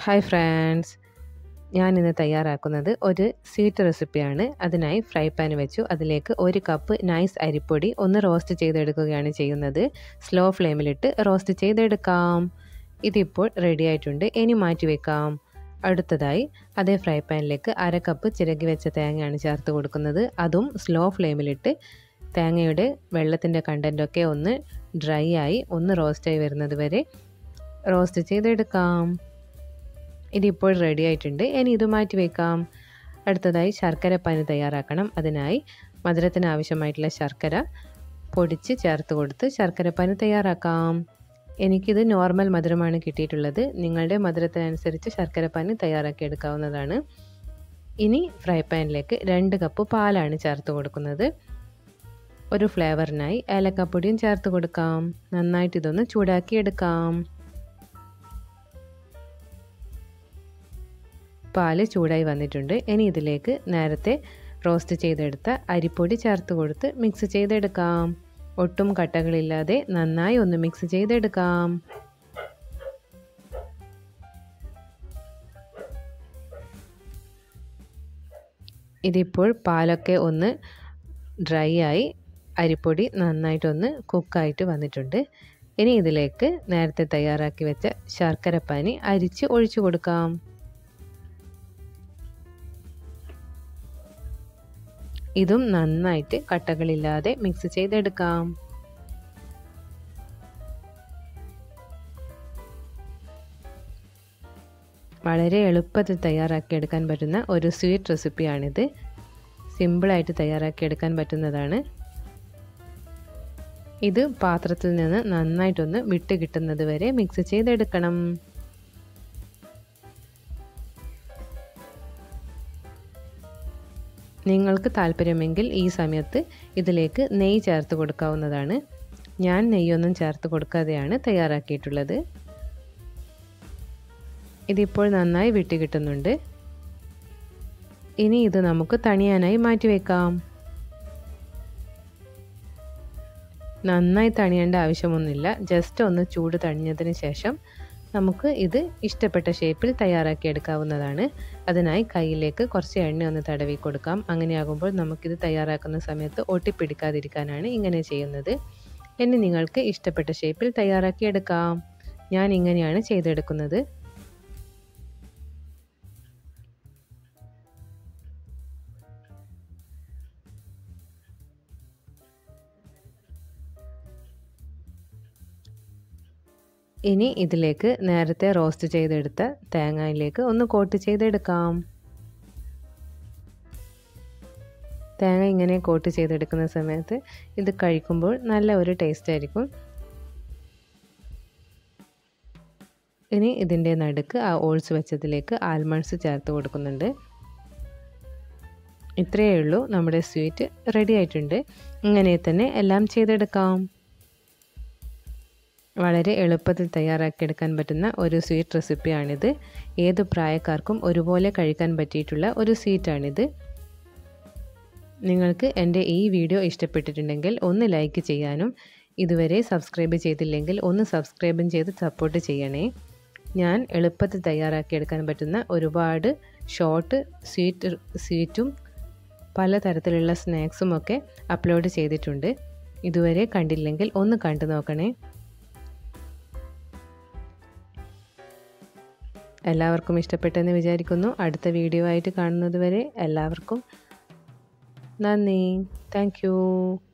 hi friends ഞാൻ ഇന്ന് തയ്യാറാക്കുന്നത് ഒരു സ്വീറ്റ് റെസിപ്പിയാണ് അതിനായി ഫ്രൈ പാൻ വെച്ചു അതിലേക്ക് ഒരു കപ്പ് നൈസ് അരിപ്പൊടി ഒന്ന് റോസ്റ്റ് ചെയ്തെടുക്കുകയാണ് ചെയ്യുന്നത് സ്ലോ ഫ്ലെയിമിലിട്ട് റോസ്റ്റ് ചെയ്തെടുക്കാം ഇതിപ്പോൾ റെഡി ആയിട്ടുണ്ട് ഇനി മാറ്റി വെക്കാം അടുത്തതായി അതേ ഫ്രൈ പാനിലേക്ക് അര കപ്പ് ചിരകി വെച്ച തേങ്ങയാണ് ചേർത്ത് കൊടുക്കുന്നത് അതും സ്ലോ ഫ്ലെയിമിലിട്ട് തേങ്ങയുടെ വെള്ളത്തിൻ്റെ കണ്ടൻറ്റൊക്കെ ഒന്ന് ഡ്രൈ ആയി ഒന്ന് റോസ്റ്റായി വരുന്നത് വരെ റോസ്റ്റ് ചെയ്തെടുക്കാം ഇതിപ്പോൾ റെഡി ആയിട്ടുണ്ട് ഇനി ഇത് മാറ്റി വയ്ക്കാം അടുത്തതായി ശർക്കര പാനി തയ്യാറാക്കണം അതിനായി മധുരത്തിന് ആവശ്യമായിട്ടുള്ള ശർക്കര പൊടിച്ച് ചേർത്ത് കൊടുത്ത് ശർക്കര പാനി തയ്യാറാക്കാം എനിക്കിത് നോർമൽ മധുരമാണ് കിട്ടിയിട്ടുള്ളത് നിങ്ങളുടെ മധുരത്തിനനുസരിച്ച് ശർക്കര പാനി തയ്യാറാക്കി എടുക്കാവുന്നതാണ് ഇനി ഫ്രൈ പാനിലേക്ക് രണ്ട് കപ്പ് പാലാണ് ചേർത്ത് കൊടുക്കുന്നത് ഒരു ഫ്ലേവറിനായി ഏലക്കപ്പൊടിയും ചേർത്ത് കൊടുക്കാം നന്നായിട്ട് ഇതൊന്ന് ചൂടാക്കി എടുക്കാം പാല് ചൂടായി വന്നിട്ടുണ്ട് ഇനി ഇതിലേക്ക് നേരത്തെ റോസ്റ്റ് ചെയ്തെടുത്ത അരിപ്പൊടി ചേർത്ത് കൊടുത്ത് മിക്സ് ചെയ്തെടുക്കാം ഒട്ടും കട്ടകളില്ലാതെ നന്നായി ഒന്ന് മിക്സ് ചെയ്തെടുക്കാം ഇതിപ്പോൾ പാലൊക്കെ ഒന്ന് ഡ്രൈ ആയി അരിപ്പൊടി നന്നായിട്ടൊന്ന് കുക്കായിട്ട് വന്നിട്ടുണ്ട് ഇനി ഇതിലേക്ക് നേരത്തെ തയ്യാറാക്കി വെച്ച ശർക്കരപ്പാനി അരിച്ച് ഒഴിച്ചു കൊടുക്കാം ഇതും നന്നായിട്ട് കട്ടകളില്ലാതെ മിക്സ് ചെയ്തെടുക്കാം വളരെ എളുപ്പത്തിൽ തയ്യാറാക്കിയെടുക്കാൻ പറ്റുന്ന ഒരു സ്വീറ്റ് റെസിപ്പിയാണിത് സിമ്പിളായിട്ട് തയ്യാറാക്കിയെടുക്കാൻ പറ്റുന്നതാണ് ഇത് പാത്രത്തിൽ നിന്ന് നന്നായിട്ടൊന്ന് വിട്ട് കിട്ടുന്നത് വരെ മിക്സ് ചെയ്തെടുക്കണം നിങ്ങൾക്ക് താല്പര്യമെങ്കിൽ ഈ സമയത്ത് ഇതിലേക്ക് നെയ്യ് ചേർത്ത് കൊടുക്കാവുന്നതാണ് ഞാൻ നെയ്യൊന്നും ചേർത്ത് കൊടുക്കാതെയാണ് തയ്യാറാക്കിയിട്ടുള്ളത് ഇതിപ്പോൾ നന്നായി വിട്ട് കിട്ടുന്നുണ്ട് ഇനി ഇത് നമുക്ക് തണിയാനായി മാറ്റിവെക്കാം നന്നായി തണിയേണ്ട ആവശ്യമൊന്നുമില്ല ജസ്റ്റ് ഒന്ന് ചൂട് തണിഞ്ഞതിന് ശേഷം നമുക്ക് ഇത് ഇഷ്ടപ്പെട്ട ഷേപ്പിൽ തയ്യാറാക്കി എടുക്കാവുന്നതാണ് അതിനായി കയ്യിലേക്ക് കുറച്ച് എണ്ണ ഒന്ന് തടവി കൊടുക്കാം അങ്ങനെയാകുമ്പോൾ നമുക്കിത് തയ്യാറാക്കുന്ന സമയത്ത് ഒട്ടിപ്പിടിക്കാതിരിക്കാനാണ് ഇങ്ങനെ ചെയ്യുന്നത് ഇനി നിങ്ങൾക്ക് ഇഷ്ടപ്പെട്ട ഷേപ്പിൽ തയ്യാറാക്കി എടുക്കാം ഞാൻ ഇങ്ങനെയാണ് ചെയ്തെടുക്കുന്നത് ഇനി ഇതിലേക്ക് നേരത്തെ റോസ്റ്റ് ചെയ്തെടുത്ത തേങ്ങയിലേക്ക് ഒന്ന് കോട്ട് ചെയ്തെടുക്കാം തേങ്ങ ഇങ്ങനെ കോട്ട് ചെയ്തെടുക്കുന്ന സമയത്ത് ഇത് കഴിക്കുമ്പോൾ നല്ല ഒരു ടേസ്റ്റ് ആയിരിക്കും ഇനി ഇതിൻ്റെ നടുക്ക് ആ ഓൾസ് വെച്ചതിലേക്ക് ആൽമണ്ട്സ് ചേർത്ത് കൊടുക്കുന്നുണ്ട് ഇത്രയേ ഉള്ളൂ നമ്മുടെ സ്വീറ്റ് റെഡി ആയിട്ടുണ്ട് ഇങ്ങനെ തന്നെ എല്ലാം ചെയ്തെടുക്കാം വളരെ എളുപ്പത്തിൽ തയ്യാറാക്കിയെടുക്കാൻ പറ്റുന്ന ഒരു സ്വീറ്റ് റെസിപ്പിയാണിത് ഏത് പ്രായക്കാർക്കും ഒരുപോലെ കഴിക്കാൻ പറ്റിയിട്ടുള്ള ഒരു സ്വീറ്റാണിത് നിങ്ങൾക്ക് എൻ്റെ ഈ വീഡിയോ ഇഷ്ടപ്പെട്ടിട്ടുണ്ടെങ്കിൽ ഒന്ന് ലൈക്ക് ചെയ്യാനും ഇതുവരെ സബ്സ്ക്രൈബ് ചെയ്തില്ലെങ്കിൽ ഒന്ന് സബ്സ്ക്രൈബും ചെയ്ത് സപ്പോർട്ട് ചെയ്യണേ ഞാൻ എളുപ്പത്തിൽ തയ്യാറാക്കിയെടുക്കാൻ പറ്റുന്ന ഒരുപാട് ഷോർട്ട് സ്വീറ്റ് സ്വീറ്റും പലതരത്തിലുള്ള സ്നാക്സും ഒക്കെ അപ്ലോഡ് ചെയ്തിട്ടുണ്ട് ഇതുവരെ കണ്ടില്ലെങ്കിൽ ഒന്ന് കണ്ടു നോക്കണേ എല്ലാവർക്കും ഇഷ്ടപ്പെട്ടെന്ന് വിചാരിക്കുന്നു അടുത്ത വീഡിയോ ആയിട്ട് കാണുന്നത് വരെ എല്ലാവർക്കും നന്ദി താങ്ക്